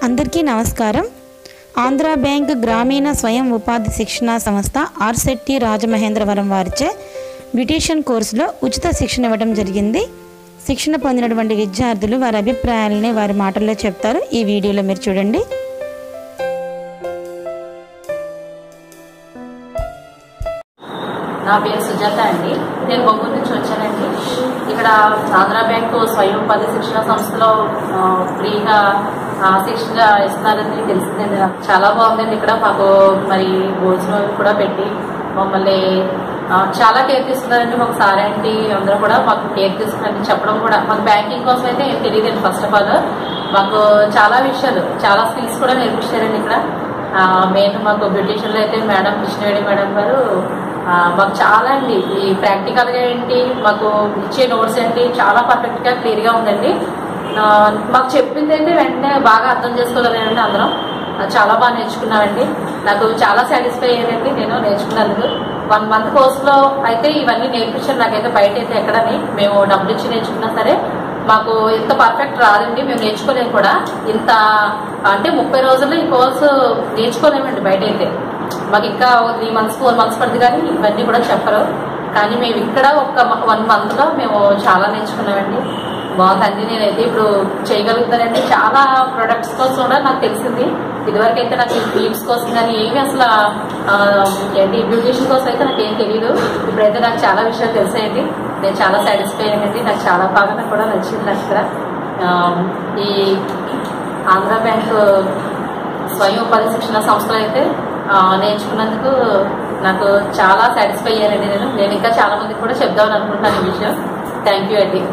అందరికీ నమస్కారం ఆంధ్ర బ్యాంక్ గ్రామీణ స్వయం ఉపాధి శిక్షణా సంస్థ ఆర్సెట్టి రాజమహేంద్రవరం వారిచే బ్యూటీషియన్ కోర్సులో ఉచిత శిక్షణ ఇవ్వడం జరిగింది శిక్షణ పొందినటువంటి విద్యార్థులు వారి అభిప్రాయాలని వారి మాటల్లో చెప్తారు ఈ వీడియోలో మీరు చూడండి నా పేరు సుజాత అండి నేను బొంగూరు నుంచి వచ్చానండి ఇక్కడ ఆంధ్ర బ్యాంకు స్వయం ఉపాధి శిక్షణ సంస్థలో ఆ, ఫ్రీగా ఆ, శిక్షణ ఇస్తున్నారని తెలిసిందండి నాకు చాలా బాగుందండి ఇక్కడ మాకు మరి భోజనం అవి కూడా పెట్టి మమ్మల్ని ఆ, చాలా కేర్ తీసుకున్నారండి మాకు సార్ ఏంటి అందరూ కూడా మాకు కేర్ తీసుకున్నారని చెప్పడం కూడా మాకు బ్యాంకింగ్ కోసం అయితే ఏం తెలియదండి ఫస్ట్ ఆఫ్ ఆల్ మాకు చాలా విషయాలు చాలా స్కిల్స్ కూడా నేర్పించారండి ఇక్కడ మెయిన్ మాకు బ్యూటిషియన్లో అయితే మేడం కృష్ణవేణి మేడం గారు ఆ, మాకు చాలా అండి ఈ ప్రాక్టికల్ గా ఏంటి మాకు ఇచ్చే నోట్స్ ఏంటి చాలా పర్ఫెక్ట్ గా క్లియర్ గా ఉందండి ఆ, మాకు చెప్పింది అయితే వెంటనే బాగా అర్థం చేసుకోగలండి అందరం ఆ, చాలా బాగా నేర్చుకున్నామండి నాకు చాలా సాటిస్ఫై అయ్యానండి నేను నేర్చుకున్నందుకు వన్ మంత్ కోర్సులో అయితే ఇవన్నీ నేర్పించారు నాకైతే బయట అయితే ఎక్కడని మేము డబ్బులు ఇచ్చి నేర్చుకున్నా సరే మాకు ఇంత పర్ఫెక్ట్ రాదండి మేము నేర్చుకోలేము కూడా ఇంత అంటే ముప్పై రోజుల్లో ఈ కోర్సు నేర్చుకోలేమండి బయట అయితే మాకు ఇంకా త్రీ మంత్స్ ఫోర్ మంత్స్ పడుతుంది కానీ ఇవన్నీ కూడా చెప్పరు కానీ మేము ఇక్కడ ఒక వన్ మంత్లో మేము చాలా నేర్చుకున్నామండి బాగుందండి నేనైతే ఇప్పుడు చేయగలుగుతానండి చాలా ప్రొడక్ట్స్ కోసం కూడా నాకు తెలిసింది ఇదివరకు అయితే నాకు బీట్స్ కోసం కానీ ఏమి అసలు ఆ, ఏంటి బ్యూటిషియన్ కోసం అయితే నాకు ఏం తెలియదు ఇప్పుడైతే నాకు చాలా విషయాలు తెలిసాయండి నేను చాలా సాటిస్ఫై అయ్యానండి నాకు చాలా బాగా నాకు కూడా నచ్చింది నాకు ఇక్కడ ఆ, ఈ ఆంధ్ర బ్యాంక్ స్వయం ఉపాధి శిక్షణ సంస్థలో అయితే ఆ, నేర్చుకున్నందుకు నాకు చాలా సాటిస్ఫై అయ్యానండి నేను నేను ఇంకా చాలా మందికి కూడా చెప్దామని అనుకుంటాను ఈ విషయం థ్యాంక్ యూ అండి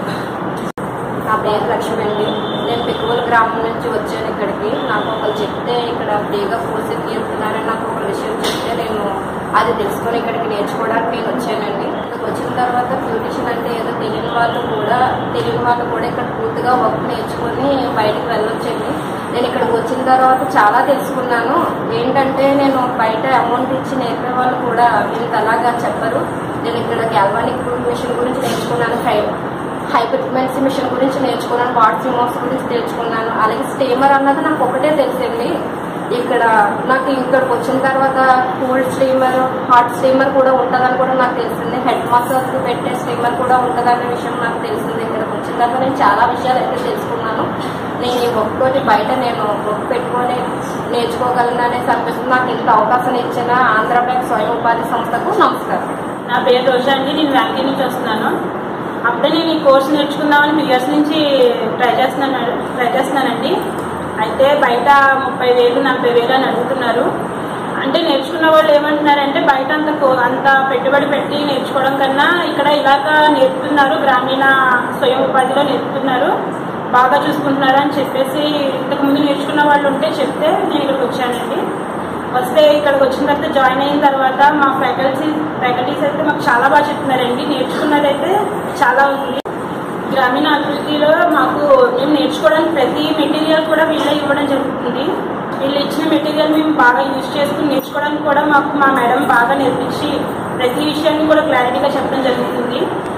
నా పేరు లక్ష్మి అండి నేను పిక్కువల గ్రామం నుంచి వచ్చాను ఇక్కడికి నాకు ఒకరు చెప్తే ఇక్కడ ఫ్రీగా కోర్స్ ఇస్తున్నారని నాకు ఒక విషయం చెప్తే నేను అది తెలుసుకొని ఇక్కడికి నేర్చుకోవడానికి నేను వచ్చానండి ఇక్కడికి వచ్చిన తర్వాత బ్యూటిషియన్ అంటే ఏదో తెలియని వాళ్ళు కూడా తెలియని వాళ్ళు కూడా ఇక్కడ పూర్తిగా వర్క్ నేర్చుకొని బయటకు వెళ్ళొచ్చండి నేను ఇక్కడికి వచ్చిన తర్వాత చాలా తెలుసుకున్నాను ఏంటంటే నేను బయట అమౌంట్ ఇచ్చి నేర్పే వాళ్ళు కూడా ఇంత అలాగా చెప్పరు నేను ఇక్కడ గ్యాల్వానిక్ మిషన్ గురించి నేర్చుకున్నాను ఫైవ్ హైపర్మెన్సీ మిషన్ గురించి నేర్చుకున్నాను వాటర్ సిమోస్ గురించి నేర్చుకున్నాను అలాగే స్టీమర్ అన్నది నాకు ఒకటే తెలిసింది ఇక్కడ నాకు ఇక్కడికి వచ్చిన తర్వాత కూల్ స్టీమర్ హాట్ స్టీమర్ కూడా ఉంటుందని కూడా నాకు తెలిసింది హెడ్ మసాజ్ పెట్టే స్టీమర్ కూడా ఉంటుందనే విషయం నాకు తెలిసింది ఇక్కడికి వచ్చిన తర్వాత నేను చాలా విషయాలు అయితే తెలుసుకున్నాను నేను ఈ ఒక్కటి బయట నేను బుక్ పెట్టుకొని నేర్చుకోగలను అనేసి అనిపిస్తుంది నాకు ఇంత అవకాశం ఇచ్చిన ఆంధ్ర బ్యాంక్ స్వయం ఉపాధి సంస్థకు నమస్కారం నా పేరు రోజా అండి నేను వ్యాంకీ నుంచి వస్తున్నాను అప్పుడే నేను ఈ కోర్స్ నేర్చుకుందామని త్రీ ఇయర్స్ నుంచి ట్రై చేస్తున్నాను ట్రై చేస్తున్నానండి అయితే బయట ముప్పై వేలు నలభై వేలు అని అడుగుతున్నారు అంటే నేర్చుకున్న వాళ్ళు ఏమంటున్నారంటే బయట అంత కో- అంత పెట్టుబడి పెట్టి నేర్చుకోవడం కన్నా ఇక్కడ ఇలాగ నేర్పుతున్నారు గ్రామీణ స్వయం ఉపాధిలో నేర్పుతున్నారు బాగా చూసుకుంటున్నారు అని చెప్పేసి ఇంతకు ముందు నేర్చుకున్న వాళ్ళు ఉంటే చెప్తే నేను ఇక్కడికి వచ్చానండి వస్తే ఇక్కడికి వచ్చిన తర్వాత జాయిన్ అయిన తర్వాత మా ఫ్యాకల్టీ ఫ్యాకల్టీస్ అయితే మాకు చాలా బాగా చెప్తున్నారండి నేర్చుకున్నదైతే చాలా ఉంది గ్రామీణ అభివృద్ధిలో మాకు మేము నేర్చుకోవడానికి ప్రతి మెటీరియల్ కూడా వీళ్ళే ఇవ్వడం జరుగుతుంది వీళ్ళు ఇచ్చిన మెటీరియల్ మేము బాగా యూజ్ చేసుకుని నేర్చుకోవడానికి కూడా మాకు మా మేడం బాగా నేర్పించి ప్రతి విషయాన్ని కూడా క్లారిటీగా చెప్పడం జరుగుతుంది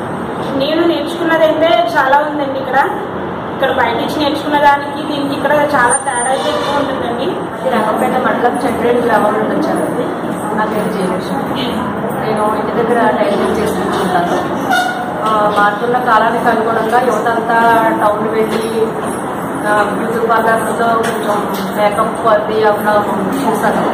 నేను నేర్చుకున్నదైతే చాలా ఉందండి ఇక్కడ ఇక్కడ బయట ఇచ్చి నేర్చుకున్న దానికి దీనికి ఇక్కడ చాలా తేడా అయితే ఎక్కువ ఉంటుందండి అది రంగంపేట మండలం చంద్రేడు గ్రామం నుండి వచ్చానండి నా పేరు జయలక్ష్మి నేను ఇంటి దగ్గర టైలరింగ్ చేసుకుంటున్నాను ఆ, మారుతున్న కాలానికి అనుగుణంగా యువత అంతా టౌన్ వెళ్ళి ఆ, బ్యూటీ పార్లర్స్లో కొంచెం మేకప్ అది అక్కడ చూసాను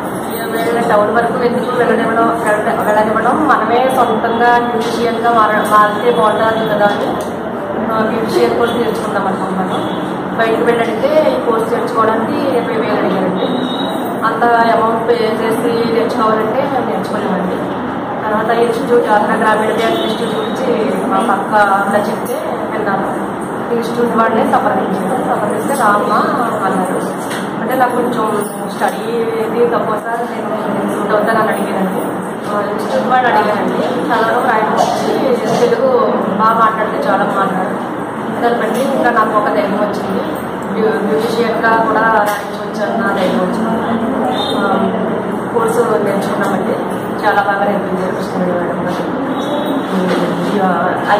వీళ్ళ టౌన్ వరకు ఎందుకు వెళ్ళనివ్వడం వెళ్ళ- వెళ్ళనివ్వడం మనమే సొంతంగా బ్యూటిషియన్గా మార మారితే బాగుంటుంది కదా అని బ్యూటిషియన్ కోర్స్ నేర్చుకుందాం అనుకుంటున్నాను బయటకు వెళ్ళడితే ఈ కోర్స్ నేర్చుకోవడానికి ఇరవై వేలు అడిగారండి అంత అమౌంట్ పే చేసి నేర్చుకోవాలంటే మేము నేర్చుకోలేమండి తర్వాత ఇన్స్టిట్యూట్ ఆంధ్ర గ్రామీణ బ్యాంక్ ఇన్స్టిట్యూట్ గురించి మా పక్క అంతా చెప్తే విన్నాను ఇన్స్టిట్యూట్ వాళ్ళే సంప్రదించారు సంప్రదిస్తే రామ్మా అన్నారు అంటే నాకు కొంచెం స్టడీ ఇది తక్కువ నేను ఇన్స్టిట్యూట్ అవుతానని అడిగానండి ఆ, ఇన్స్టిట్యూట్ వాళ్ళు అడిగానండి చదవడం రాయడం వచ్చి తెలుగు బాగా మాట్లాడితే చాలా మాట్లాడారు దాన్ని బట్టి ఇంకా నాకు ఒక ధైర్యం వచ్చింది బ్యూ బ్యూటిషియన్గా కూడా రాయించవచ్చు అన్న ధైర్యం వచ్చింది ఆ, కోర్సు నేర్చుకున్నామండి చాలా బాగా నేర్పించారు కృష్ణవేణి మేడం గారు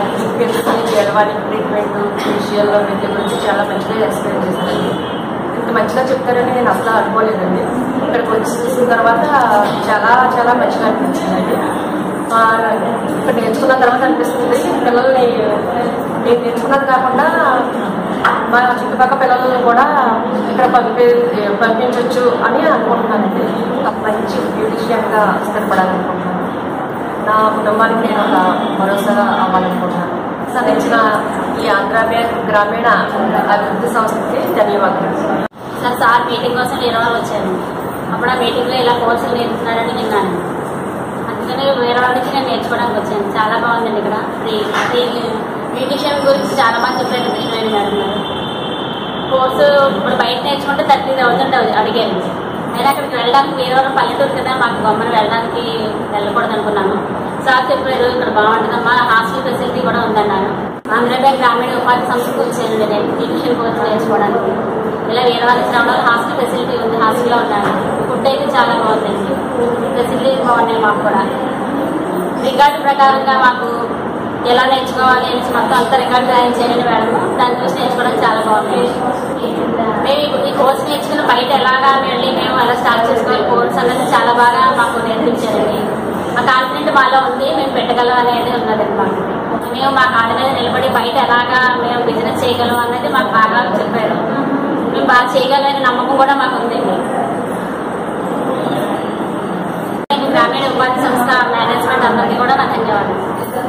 ఐపీఎస్సీ జడవాణి ట్రీట్మెంట్ ఫేషియల్ వీటి గురించి చాలా మంచిగా ఎక్స్ప్లెయిన్ చేశారండి ఇంత మంచిగా చెప్తారని నేను అసలు అనుకోలేదండి ఇక్కడికి వచ్చి చూసిన తర్వాత చాలా చాలా మంచిగా అనిపించిందండి ఆ, ఇక్కడ నేర్చుకున్న తర్వాత అనిపిస్తుంది పిల్లల్ని నేను నేర్చుకున్నది కాకుండా మా చుట్టుపక్కల పిల్లల్ని కూడా ఇక్కడ పంపి పంపించవచ్చు అని అనుకుంటున్నానండి ఒక మంచి బ్యూటిషియన్గా స్థిరపడాలనుకుంటున్నాను నా కుటుంబానికి నేను ఒక భరోసా అవ్వాలనుకుంటున్నాను సంధించిన ఈ ఆంధ్ర బ్యాంక్ గ్రామీణ అభివృద్ధి సంస్థకి ధన్యవాదాలు సార్ సార్ మీటింగ్ కోసం వేరే వాళ్ళు వచ్చాను అప్పుడు ఆ మీటింగ్లో ఇలా కోర్సులు నేర్పుతున్నారని విన్నాను అందుకని వేరే వాళ్ళ నుంచి నేను నేర్చుకోవడానికి వచ్చాను చాలా బాగుందండి ఇక్కడ ఫ్రీ ఫ్రీ బ్యూటిషియన్ గురించి చాలా బాగా చెప్పారు కృష్ణవేణి మేడం గారు కోర్సు ఇప్పుడు బయట నేర్చుకుంటే థర్టీ థౌసండ్ అడిగారు నేను అక్కడికి వెళ్ళడానికి వేరే వాళ్ళు పల్లెటూరు కదా మాకు గమ్మని వెళ్ళడానికి వెళ్ళకూడదు అనుకున్నాను సార్ చెప్పారు ఇక్కడ బాగుంటుందమ్మా హాస్టల్ ఫెసిలిటీ కూడా ఉందన్నారు ఆంధ్ర బ్యాంక్ గ్రామీణ ఉపాధి సంస్థకు వచ్చాను నేను బ్యూటిషియన్ కోర్సు నేర్చుకోవడానికి ఇలా వేరే వాళ్ళకి రావడం హాస్టల్ ఫెసిలిటీ ఉంది హాస్టల్లో ఉన్నాను ఫుడ్ అయితే చాలా బాగుందండి ఫెసిలిటీ బాగున్నాయి మాకు కూడా రికార్డు ప్రకారంగా మాకు ఎలా నేర్చుకోవాలి అని మొత్తం అంతా రికార్డు తయారు చేయండి మేడం దాని చూసి నేర్చుకోవడం చాలా బాగుంది మేము ఈ- ఈ కోర్స్ నేర్చుకుని బయట ఎలాగా వెళ్ళి మేము ఎలా స్టార్ట్ చేసుకోవాలి కోర్స్ అన్నది చాలా బాగా మాకు నేర్పించారండి మా కాన్ఫిడెంట్ మాలో ఉంది మేము పెట్టగలం అనేది ఉన్నదండి మాకు మేము మా కాళ్ళ మీద నిలబడి బయట ఎలాగా మేము బిజినెస్ చేయగలం అన్నది మాకు బాగా చెప్పారు మేము బాగా చేయగలమనే నమ్మకం కూడా మాకు ఉందండి గ్రామీణ ఉపాధి సంస్థ మేనేజ్మెంట్ అందరికీ కూడా నా ధన్యవాదాలు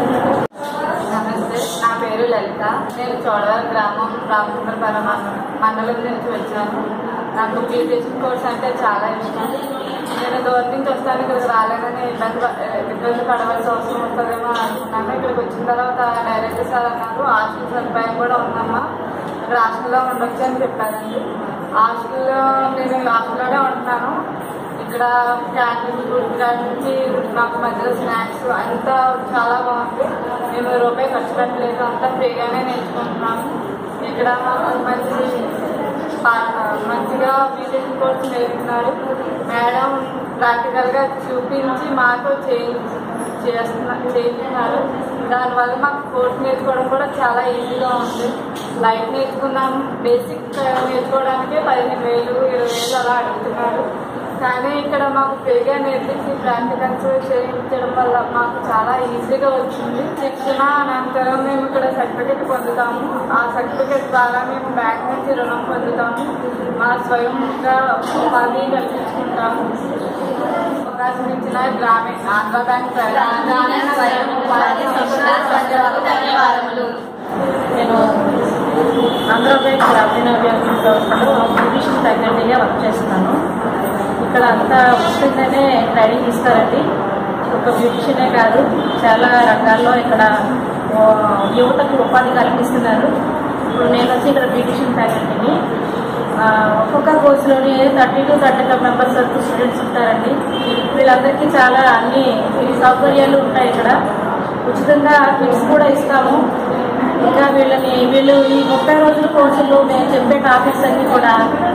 నమస్తే నా పేరు లలిత నేను చోడవరం గ్రామం రామచంద్రపురం మండ- మండలం నుంచి వచ్చాను నాకు బ్యూటిషన్ కోర్స్ అంటే చాలా ఇష్టం నేను దూరం నుంచి వస్తాను ఇక్కడికి రాలేదని ఇబ్బంది ప- ఇబ్బంది పడవలసిన అవసరం ఉంటుందేమో అనుకున్నాను ఇక్కడికి వచ్చిన తర్వాత డైరెక్టర్ సార్ అన్నారు హాస్టల్ సదుపాయం కూడా ఉందమ్మా ఇక్కడ హాస్టల్లో ఉండొచ్చు అని చెప్పారండి హాస్టల్లో నేను హాస్టల్లోనే ఉంటున్నాను ఇక్కడ క్యాంటీన్ ఫుడ్ నుంచి మాకు మధ్యలో స్నాక్స్ అంతా చాలా బాగుంది మేము రూపాయి ఖర్చు పెట్టలేదు అంతా ఫ్రీగానే నేర్చుకుంటున్నాము ఇక్కడ మాకు మంచి పా- మంచిగా బ్యూటిషన్ కోర్స్ నేర్పుతున్నారు మేడం ప్రాక్టికల్గా చూపించి మాతో చేయించి చేస్తున్నా చేయించున్నారు దానివల్ల మాకు కోర్స్ నేర్చుకోవడం కూడా చాలా ఈజీగా ఉంది లైట్ నేర్చుకున్నాం బేసిక్ నేర్చుకోవడానికే పదిహేను వేలు ఇరవై వేలు అలా అడుగుతున్నారు కానీ ఇక్కడ మాకు ఫ్రీగా నేర్పించి ప్రాక్టికల్స్ చేయించడం వల్ల మాకు చాలా ఈజీగా వచ్చింది శిక్షణ అనంతరం మేము ఇక్కడ సర్టిఫికెట్ పొందుతాము ఆ సర్టిఫికెట్ ద్వారా మేము బ్యాంక్ నుంచి రుణం పొందుతాము మా స్వయంగా ఉపాధి కల్పించుకుంటాము అవకాశం ఇచ్చిన గ్రామీణ ఆంధ్ర బ్యాంక్ గ్రామీణ స్వయం ఉపాధి సంస్థ ధన్యవాదములు నేను ఆంధ్రప్రదేశ్ గ్రామీణ అభివృద్ధి సంస్థలో బ్యూటిషియన్ ఫ్యాకల్టీగా వర్క్ చేస్తున్నాను ఇక్కడ అంతా ఉచితంగానే ట్రైనింగ్ ఇస్తారండి ఒక బ్యూటిషియనే కాదు చాలా రకాల్లో ఇక్కడ ఆ, యువతకు ఉపాధి కల్పిస్తున్నారు ఇప్పుడు నేను వచ్చి ఇక్కడ బ్యూటిషియన్ ఫ్యాకల్టీని ఆ, ఒక్కొక్క కోర్సులోని thirty to thirty five members వరకు స్టూడెంట్స్ ఉంటారండి వీళ్ళందరికీ చాలా అన్ని సౌకర్యాలు ఉంటాయి ఇక్కడ ఉచితంగా కిట్స్ కూడా ఇస్తాము ఇంకా వీళ్ళని వీళ్ళు ఈ ముప్పై రోజుల కోర్సుల్లో మేము చెప్పే టాపిక్స్ అన్ని కూడా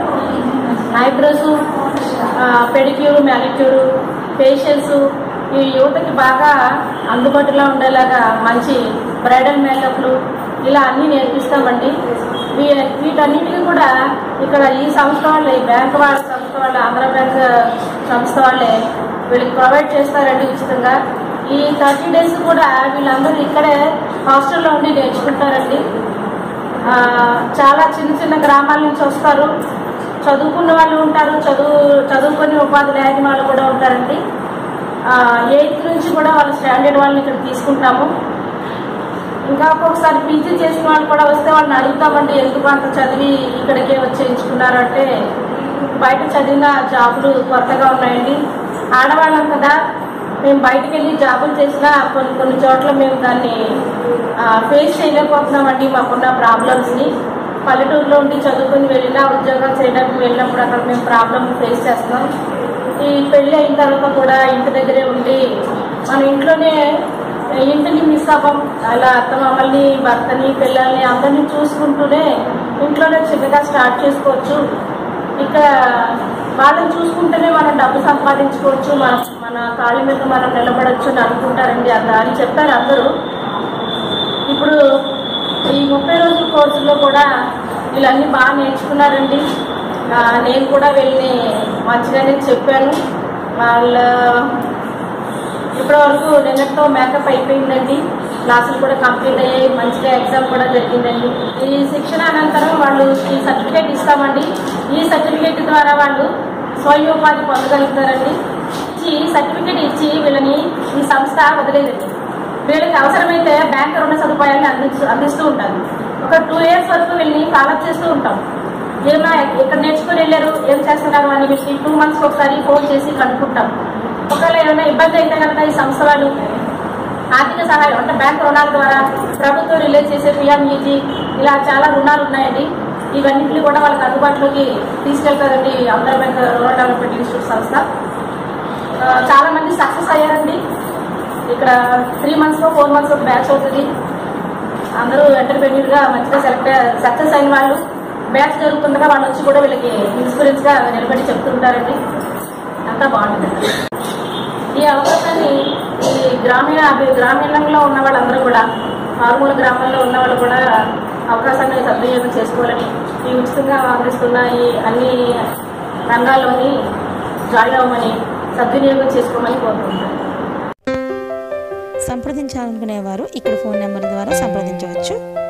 ఐబ్రోస్ పెడిక్యూర్ మ్యానిక్యూర్ ఫేషియల్స్ ఈ యువతకి బాగా అందుబాటులో ఉండేలాగా మంచి బ్రైడల్ మేకప్లు ఇలా అన్నీ నేర్పిస్తామండి వీ- వీటన్నిటికీ కూడా ఇక్కడ ఈ సంస్థ వాళ్ళే ఈ బ్యాంక్ వాళ్ళ సంస్థ వాళ్ళే ఆంధ్ర బ్యాంక్ సంస్థ వాళ్ళే వీళ్ళకి ప్రొవైడ్ చేస్తారండి ఉచితంగా ఈ థర్టీ డేస్ కూడా వీళ్ళందరూ ఇక్కడే హాస్టల్లో ఉండి నేర్చుకుంటారండి ఆ, చాలా చిన్న చిన్న గ్రామాల నుంచి వస్తారు చదువుకున్న వాళ్ళు ఉంటారు చదువు చదువుకొని ఉపాధి లేని వాళ్ళు కూడా ఉంటారండి ఎయిత్ నుంచి కూడా వాళ్ళ స్టాండర్డ్ వాళ్ళని ఇక్కడ తీసుకుంటాము ఇంకా ఒక్కొక్కసారి పీజీ చేసిన వాళ్ళు కూడా వస్తే వాళ్ళని అడుగుతామండి ఎందుకు అంత చదివి ఇక్కడికే వచ్చి ఎంచుకున్నారు అంటే బయట చదివిన జాబులు కొత్తగా ఉన్నాయండి ఆడవాళ్ళం కదా మేము బయటకు వెళ్ళి జాబులు చేసినా కొన్ని కొన్ని చోట్ల మేము దాన్ని ఫేస్ చేయలేకపోతున్నామండి మాకున్న ప్రాబ్లమ్స్ని పల్లెటూరులో ఉండి చదువుకుని వెళ్ళినా ఉద్యోగాలు చేయడానికి వెళ్ళినప్పుడు అక్కడ మేము ప్రాబ్లమ్ ఫేస్ చేస్తున్నాం ఈ పెళ్ళి అయిన తర్వాత కూడా ఇంటి దగ్గరే ఉండి మన ఇంట్లోనే ఇంటిని మిస్ అవ్వం అలా అత్త మమ్మల్ని భర్తని పిల్లల్ని అందరినీ చూసుకుంటూనే ఇంట్లోనే చిన్నగా స్టార్ట్ చేసుకోవచ్చు ఇక వాళ్ళని చూసుకుంటేనే మనం డబ్బు సంపాదించుకోవచ్చు మన మన కాళ్ళ మీద మనం నిలబడొచ్చు అని అనుకుంటారండి అలా అని చెప్పారు అందరూ ఇప్పుడు ఈ ముప్పై రోజుల కోర్సులో కూడా వీళ్ళన్నీ బాగా నేర్చుకున్నారండి ఆ, నేను కూడా వెళ్ళి మంచిగానే చెప్పాను వాళ్ళ ఇప్పటి వరకు నిన్నటితో మేకప్ అయిపోయిందండి క్లాసులు కూడా కంప్లీట్ అయ్యాయి మంచిగా ఎగ్జామ్ కూడా జరిగిందండి ఈ శిక్షణ అనంతరం వాళ్ళు ఈ సర్టిఫికేట్ ఇస్తామండి ఈ సర్టిఫికేట్ ద్వారా వాళ్ళు స్వయం ఉపాధి పొందగలుగుతారండి ఇచ్చి సర్టిఫికేట్ ఇచ్చి వీళ్ళని ఈ సంస్థ వదిలేదండి వీళ్ళకి అవసరమైతే బ్యాంక్ రుణ సదుపాయాన్ని అందిస్తూ అందిస్తూ ఉంటారు ఒక టూ ఇయర్స్ వరకు వీళ్ళని ఫాలోఅప్ చేస్తూ ఉంటాం ఏమా ఇక్కడ నేర్చుకుని వెళ్ళారు ఏం చేస్తున్నారు అని వీళ్ళకి టూ మంత్స్కి ఒకసారి ఫోన్ చేసి కనుక్కుంటాం ఒకవేళ ఏమైనా ఇబ్బంది అయితే కనుక ఈ సంస్థ వాళ్ళు ఆర్థిక సహాయం అంటే బ్యాంక్ రుణాల ద్వారా ప్రభుత్వం రిలీజ్ చేసే పిఎంఈజీ ఇలా చాలా రుణాలు ఉన్నాయండి ఇవన్నింటినీ కూడా వాళ్ళకి అందుబాటులోకి తీసుకెళ్తారండి Andhra bank rural development institute సంస్థ ఆ, చాలా మంది సక్సెస్ అయ్యారండి ఇక్కడ three months four months batch అవుతుంది అందరూ ఎంటర్ప్రెన్యూర్ గా మంచిగా సెలెక్ట్ సక్సెస్ అయిన వాళ్ళు బ్యాచ్ జరుగుతుండగా వాళ్ళు వచ్చి కూడా వీళ్ళకి ఇన్సూరెన్స్ గా నిలబడి చెప్తుంటారండి అంతా బాగుంటుందండి ఈ అవకాశాన్ని ఈ గ్రామీణ అభి- గ్రామీణంలో ఉన్న వాళ్ళందరూ కూడా మారుమూల గ్రామాల్లో ఉన్న వాళ్ళు కూడా అవకాశాన్ని సద్వినియోగం చేసుకోవాలని ఈ ఉచితంగా అందిస్తున్న ఈ అన్ని రంగాల్లోని జాయిన్ అవ్వమని సద్వినియోగం చేసుకోమని కోరుకుంటున్నాను సంప్రదించాలనుకునేవారు ఇక్కడ ఫోన్ నెంబర్ ద్వారా సంప్రదించవచ్చు